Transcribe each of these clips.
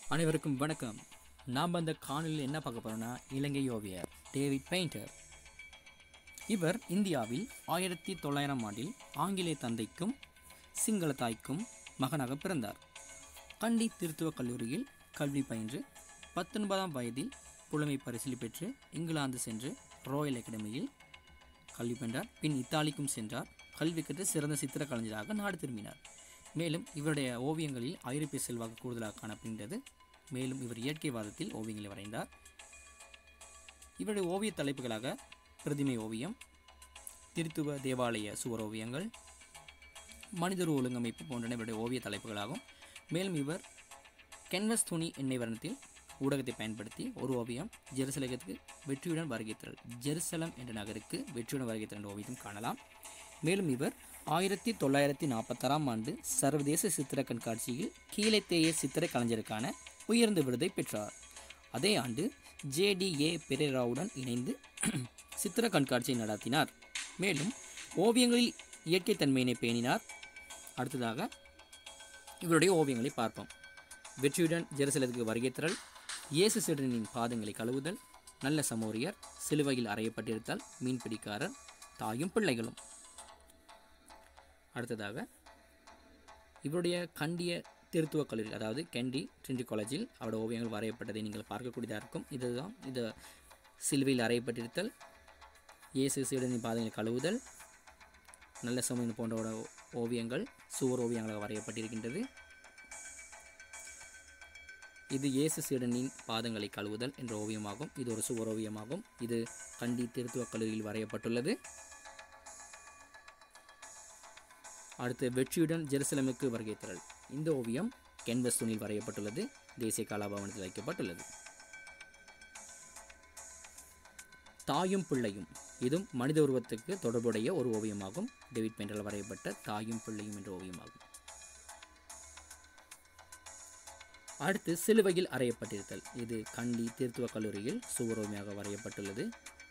அனைவருக்கும் வணக்கம் நாம் அந்த காணொலியில் என்ன பார்க்க போறோம்னா இலங்கை ஓவியர் டேவிட் பெயிண்டர் இவர் இந்தியாவில் ஆயிரத்தி தொள்ளாயிரம் ஆண்டில் ஆங்கிலேய தந்தைக்கும் சிங்கள தாய்க்கும் மகனாக பிறந்தார் கண்டி திருத்துவக் கல்லூரியில் கல்வி பயின்று பத்தொன்பதாம் வயதில் புலமை பரிசில் பெற்று இங்கிலாந்து சென்று ராயல் அகாடமியில் கல்வி பயின்றார் பின் இத்தாலிக்கும் சென்றார் கல்வி கற்று சிறந்த சித்திர கலைஞராக நாடு திரும்பினார் மேலும் இவருடைய ஓவியங்களில் ஐரோப்பிய செல்வாக்கு கூடுதலாக காணப்படுகின்றது மேலும் இவர் இயற்கைவாதத்தில் ஓவியங்களை வரைந்தார் இவருடைய ஓவிய தலைப்புகளாக பிரதிமை ஓவியம் திருத்துவ தேவாலய சுவர் ஓவியங்கள் மனிதர் ஒழுங்கமைப்பு போன்றன இவருடைய ஓவிய தலைப்புகளாகும் மேலும் இவர் கென்வஸ் துணி எண்ணெய் வர்ணத்தில் ஊடகத்தை பயன்படுத்தி ஒரு ஓவியம் ஜெருசலேகத்துக்கு வெற்றியுடன் வருகைத்தல் ஜெருசலம் என்ற நகருக்கு வெற்றியுடன் வருகைத்தல் என்ற ஓவியம் காணலாம் மேலும் இவர் ஆயிரத்தி தொள்ளாயிரத்தி நாற்பத்தாறாம் ஆண்டு சர்வதேச சித்திர கண்காட்சியில் கீழைத்தேய சித்திர கலைஞருக்கான உயர்ந்த விருதை பெற்றார் அதே ஆண்டு ஜேடிஏ பெரேராவுடன் இணைந்து சித்திர கண்காட்சியை நடத்தினார் மேலும் ஓவியங்களில் இயற்கைத்தன்மையினை பேணினார் அடுத்ததாக இவருடைய ஓவியங்களை பார்ப்போம் வெற்றியுடன் ஜெருசலத்துக்கு வருகை தரல் இயேசு சீடனின் பாதங்களை கழுவுதல் நல்ல சமோரியர் சிலுவையில் அறையப்பட்டிருத்தல் மீன்பிடிக்காரர் தாயும் பிள்ளைகளும் அடுத்ததாக இவருடைய கண்டிய திருத்துவ கல்லூரி அதாவது கெண்டி ட்ரிண்டி காலேஜில் அவருடைய ஓவியங்கள் வரையப்பட்டதை நீங்கள் பார்க்கக்கூடியதாக இருக்கும் இதுதான் இது சிலுவையில் அறையப்பட்டிருத்தல் இயேசு சீடனின் பாதங்களை கழுவுதல் நல்ல சமயம் போன்ற ஓவியங்கள் சுவர் ஓவியங்களாக வரையப்பட்டிருக்கின்றது இது இயேசு சீடனின் பாதங்களை கழுவுதல் என்ற ஓவியமாகும் இது ஒரு சுவர் ஓவியமாகும் இது கண்டி திருத்துவக் கல்லூரியில் வரையப்பட்டுள்ளது அடுத்து வெற்றியுடன் ஜெருசலமுக்கு வருகை தரல் இந்த ஓவியம் கேன்வஸ் துணியில் வரையப்பட்டுள்ளது தேசிய கலாபவனத்தில் வைக்கப்பட்டுள்ளது தாயும் பிள்ளையும் இதுவும் மனித உருவத்துக்கு தொடர்புடைய ஒரு ஓவியமாகும் டேவிட் பெண்டரால் வரையப்பட்ட தாயும் பிள்ளையும் என்ற ஓவியமாகும் அடுத்து சிலுவையில் அறையப்பட்டிருத்தல் இது கண்டி திருத்துவ கல்லூரியில் சுவரோவியமாக வரையப்பட்டுள்ளது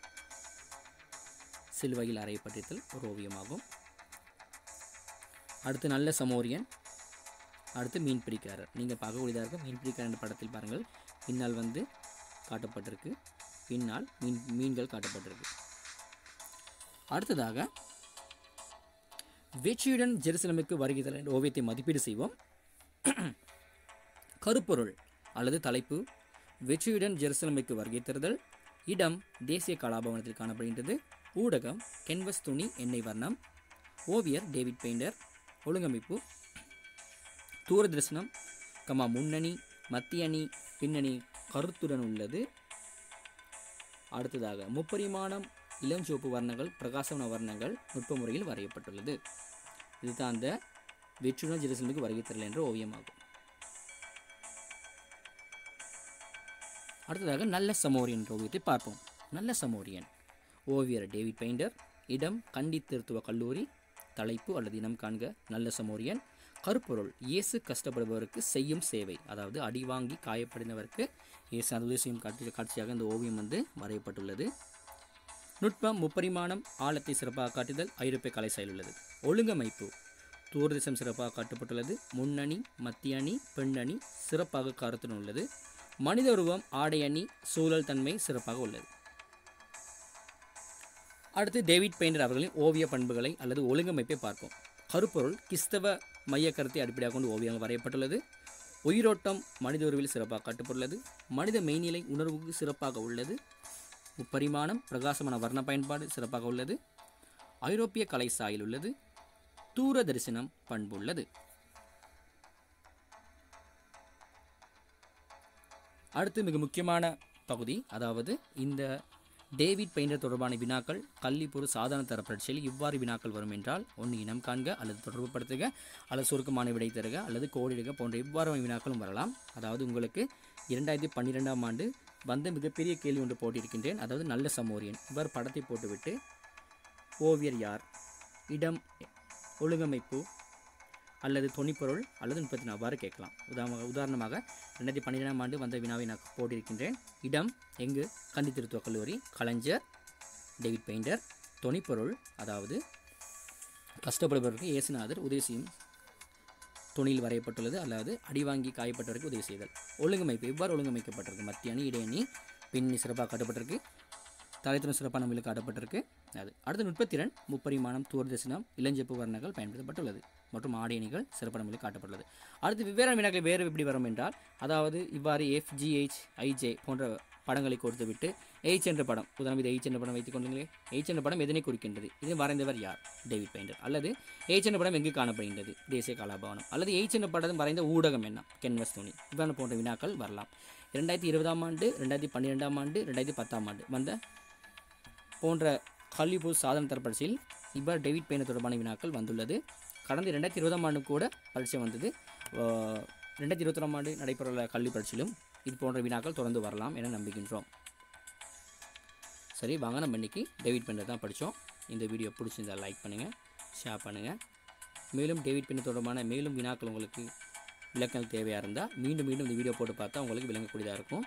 சிலுவையில் அறையப்பட்டிருத்தல் ஒரு ஓவியமாகும் அடுத்து நல்ல சமோரியன் அடுத்து மீன் பிடிக்காரர் நீங்கள் பார்க்கக்கூடியதாக இருக்கும் மீன் பிடிக்காரர் என்ற படத்தில் பாருங்கள் பின்னால் வந்து காட்டப்பட்டிருக்கு பின்னால் மீன் மீன்கள் காட்டப்பட்டிருக்கு அடுத்ததாக வெற்றியுடன் ஜெருசலமுக்கு வருகை தர என்ற ஓவியத்தை மதிப்பீடு செய்வோம் கருப்பொருள் அல்லது தலைப்பு வெற்றியுடன் ஜெருசலமுக்கு வருகை தருதல் இடம் தேசிய கலாபவனத்தில் காணப்படுகின்றது ஊடகம் கென்வஸ் துணி எண்ணெய் வர்ணம் ஓவியர் டேவிட் பெயிண்டர் ஒழுங்கமைப்பு தூரதர்சனம் கமா முன்னணி மத்திய அணி பின்னணி கருத்துடன் உள்ளது அடுத்ததாக முப்பரிமாணம் இளஞ்சிவப்பு வர்ணங்கள் பிரகாசவன வர்ணங்கள் நுட்ப முறையில் வரையப்பட்டுள்ளது இதுதான் அந்த வெற்றுடன் ஜெருசலமுக்கு வருகை தரல் என்ற ஓவியமாகும் அடுத்ததாக நல்ல சமோரியன் என்ற ஓவியத்தை பார்ப்போம் நல்ல சமோரியன் ஓவியர் டேவிட் பெயிண்டர் இடம் கண்டி திருத்துவ கல்லூரி தலைப்பு அல்லது இனம் காண்க நல்ல சமோரியன் கருப்பொருள் இயேசு கஷ்டப்படுபவருக்கு செய்யும் சேவை அதாவது அடி வாங்கி காயப்படுந்தவருக்கு இயேசு அந்த உதவி செய்யும் காட்சி காட்சியாக இந்த ஓவியம் வந்து வரையப்பட்டுள்ளது நுட்பம் முப்பரிமாணம் ஆழத்தை சிறப்பாக காட்டுதல் ஐரோப்பிய கலை செயல் உள்ளது ஒழுங்கமைப்பு தூர்தேசம் சிறப்பாக காட்டப்பட்டுள்ளது முன்னணி மத்திய அணி பெண்ணணி சிறப்பாக கருத்துடன் உள்ளது மனித உருவம் ஆடை அணி சூழல் தன்மை சிறப்பாக உள்ளது அடுத்து டேவிட் பெயிண்டர் அவர்களின் ஓவிய பண்புகளை அல்லது ஒழுங்கமைப்பை பார்ப்போம் கருப்பொருள் கிறிஸ்தவ மைய கருத்தை அடிப்படையாக கொண்டு ஓவியங்கள் வரையப்பட்டுள்ளது உயிரோட்டம் மனித உருவில் சிறப்பாக காட்டப்பட்டுள்ளது மனித மெய்நிலை உணர்வுக்கு சிறப்பாக உள்ளது முப்பரிமாணம் பிரகாசமான வர்ண பயன்பாடு சிறப்பாக உள்ளது ஐரோப்பிய கலை சாயல் உள்ளது தூர தரிசனம் பண்பு உள்ளது அடுத்து மிக முக்கியமான பகுதி அதாவது இந்த டேவிட் பெயிண்டர் தொடர்பான வினாக்கள் கல்விப்பொரு சாதாரண தர பரீட்சையில் இவ்வாறு வினாக்கள் வரும் என்றால் ஒன்று இனம் காண்க அல்லது தொடர்பு படுத்துக அல்லது சுருக்கமான விடை தருக அல்லது கோடிடுக போன்ற இவ்வாறு வினாக்களும் வரலாம் அதாவது உங்களுக்கு இரண்டாயிரத்தி பன்னிரெண்டாம் ஆண்டு வந்த மிகப்பெரிய கேள்வி ஒன்று போட்டிருக்கின்றேன் அதாவது நல்ல சமோரியன் இவ்வாறு படத்தை போட்டுவிட்டு ஓவியர் யார் இடம் ஒழுங்கமைப்பு அல்லது தொனிப்பொருள் அல்லது முப்பத்தி அவ்வாறு கேட்கலாம் உதாரணமாக உதாரணமாக ரெண்டாயிரத்தி பன்னிரெண்டாம் ஆண்டு வந்த வினாவை நான் போட்டிருக்கின்றேன் இடம் எங்கு கண்டி திருத்துவ கல்லூரி கலைஞர் டேவிட் பெயிண்டர் தொனிப்பொருள் அதாவது கஷ்டப்படுபவருக்கு இயேசுநாதர் உதவி செய்யும் துணியில் வரையப்பட்டுள்ளது அல்லாது அடிவாங்கி காயப்பட்டவருக்கு உதவி செய்தல் ஒழுங்கமைப்பு எவ்வாறு ஒழுங்கமைக்கப்பட்டிருக்கு மத்திய அணி இடையணி பின்னி சிறப்பாக காட்டப்பட்டிருக்கு தலைத்துடன் சிறப்பான முறையில் காட்டப்பட்டிருக்கு அது அடுத்த நுட்பத்திறன் முப்பரிமாணம் தூர்தர்சனம் இளஞ்செப்பு வர்ணங்கள் பயன்படுத்தப்பட்டுள்ளது மற்றும் ஆடையணிகள் சிறப்பான முறையில் காட்டப்பட்டுள்ளது அடுத்து வெவ்வேறு வினாக்கள் வேறு எப்படி வரும் என்றால் அதாவது இவ்வாறு எஃப்ஜிஹெச் ஐஜே போன்ற படங்களை கொடுத்து விட்டு எய்ச் என்ற படம் உதாரணம் இது எய்ச் என்ற படம் வைத்துக் கொண்டீங்களே எய்ச் என்ற படம் எதனை குறிக்கின்றது இது வரைந்தவர் யார் டேவிட் பெயிண்டர் அல்லது எய்ச் என்ற படம் எங்கு காணப்படுகின்றது தேசிய கலாபவனம் அல்லது எய்ச் என்ற படம் வரைந்த ஊடகம் என்ன கென்வஸ் துணி இவ்வாறு போன்ற வினாக்கள் வரலாம் ரெண்டாயிரத்தி இருபதாம் ஆண்டு ரெண்டாயிரத்தி பன்னிரெண்டாம் ஆண்டு ரெண்டாயிரத்தி பத்தாம் ஆண்டு வந்த போன்ற ஹாலிவுட் சாதன தர பரீட்சையில் இவ்வாறு டேவிட் பெயினர் தொடர்பான வினாக்கள் வந்துள்ளது கடந்த ரெண்டாயிரத்தி இருபதாம் ஆண்டு கூட பரீட்சை வந்தது ஆஹ் ரெண்டாயிரத்தி இருபத்தொராம் ஆண்டு நடைபெறவுள்ள கல்வி பரீட்சையிலும் இது போன்ற வினாக்கள் தொடர்ந்து வரலாம் என நம்புகின்றோம் சரி வாங்க நம்ம இன்னைக்கு டேவிட் பெயினர் தான் படித்தோம் இந்த வீடியோ பிடிச்சிருந்தா லைக் பண்ணுங்கள் ஷேர் பண்ணுங்கள் மேலும் டேவிட் பெயினர் தொடர்பான மேலும் வினாக்கள் உங்களுக்கு விளக்கங்கள் தேவையாக இருந்தால் மீண்டும் மீண்டும் இந்த வீடியோ போட்டு பார்த்தா உங்களுக்கு விளங்கக்கூடியதாக இருக்கும்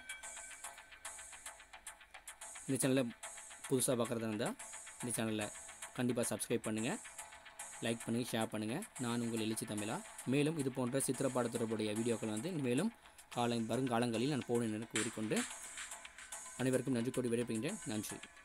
இந்த சேனலில் புதுசாக பார்க்குறதா இருந்தால் இந்த சேனலில் கண்டிப்பாக சப்ஸ்கிரைப் பண்ணுங்கள் லைக் பண்ணுங்கள் ஷேர் பண்ணுங்கள் நான் உங்கள் எழுச்சி தமிழா மேலும் இது போன்ற சித்திரப்பாட தொடர்புடைய வீடியோக்கள் வந்து மேலும் கால வருங்காலங்களில் நான் போடுவேன் என கூறிக்கொண்டு அனைவருக்கும் நன்றி கூறி விடைபெறுகின்றேன் நன்றி